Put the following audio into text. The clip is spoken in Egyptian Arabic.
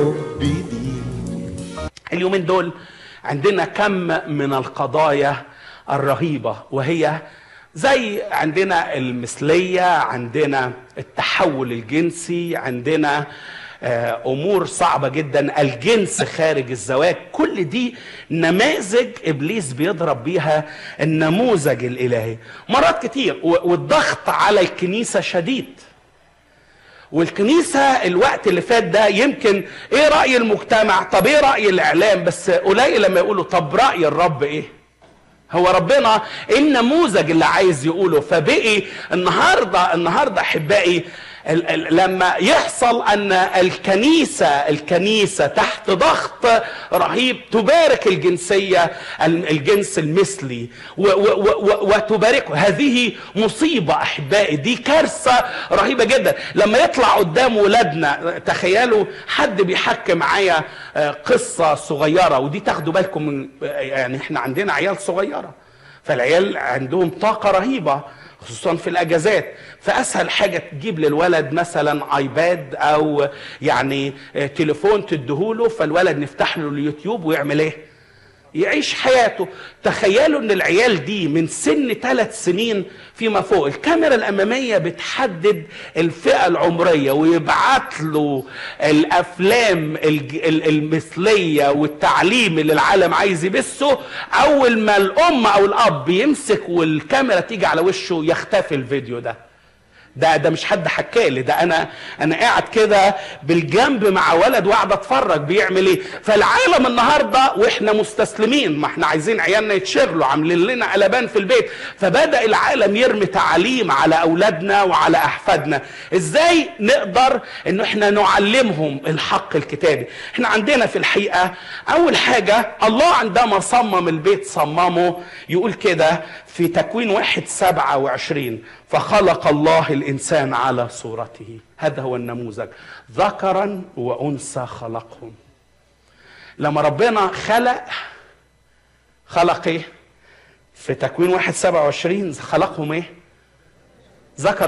حبي ليك اليومين دول عندنا كم من القضايا الرهيبة وهي زي عندنا المثلية عندنا التحول الجنسي عندنا آه، امور صعبه جدا الجنس خارج الزواج كل دي نماذج ابليس بيضرب بيها النموذج الالهي مرات كتير و- والضغط على الكنيسه شديد والكنيسة الوقت اللي فات ده يمكن ايه رأي المجتمع طب ايه رأي الاعلام بس قليل لما يقولوا طب رأي الرب ايه هو ربنا ايه النموذج اللي عايز يقوله فبقي النهارده النهارده احبائي ال- ال- لما يحصل ان الكنيسه الكنيسه تحت ضغط رهيب تبارك الجنسيه ال- الجنس المثلي و- و- و- وتباركه هذه مصيبه احبائي دي كارثه رهيبه جدا لما يطلع قدام ولادنا تخيلوا حد بيحكي معايا آه، قصه صغيره ودي تاخدوا بالكم من يعني احنا عندنا عيال صغيره فالعيال عندهم طاقه رهيبه خصوصا في الاجازات فاسهل حاجه تجيب للولد مثلا ايباد او يعني آه، تليفون تديهوله فالولد نفتح له اليوتيوب ويعمل ايه يعيش حياته تخيلوا ان العيال دي من سن ثلاث سنين فيما فوق الكاميرا الاماميه بتحدد الفئه العمريه ويبعت له الافلام الج- ال- المثليه والتعليم اللي العالم عايز يبثه اول ما الام او الاب يمسك والكاميرا تيجي على وشه يختفي الفيديو ده ده ده مش حد حكالي ده انا انا قاعد كده بالجنب مع ولد وقاعد اتفرج بيعمل ايه فالعالم النهارده واحنا مستسلمين ما احنا عايزين عيالنا يتشغلوا عاملين لنا قلبان في البيت فبدا العالم يرمي تعاليم على اولادنا وعلى احفادنا ازاي نقدر ان احنا نعلمهم الحق الكتابي احنا عندنا في الحقيقه اول حاجه الله عندما صمم البيت صممه يقول كده في تكوين واحد سبعة وعشرين فخلق الله الإنسان على صورته هذا هو النموذج ذكرا وأنثى خلقهم لما ربنا خلق خلق ايه في تكوين واحد سبعة وعشرين خلقهم ايه ذكر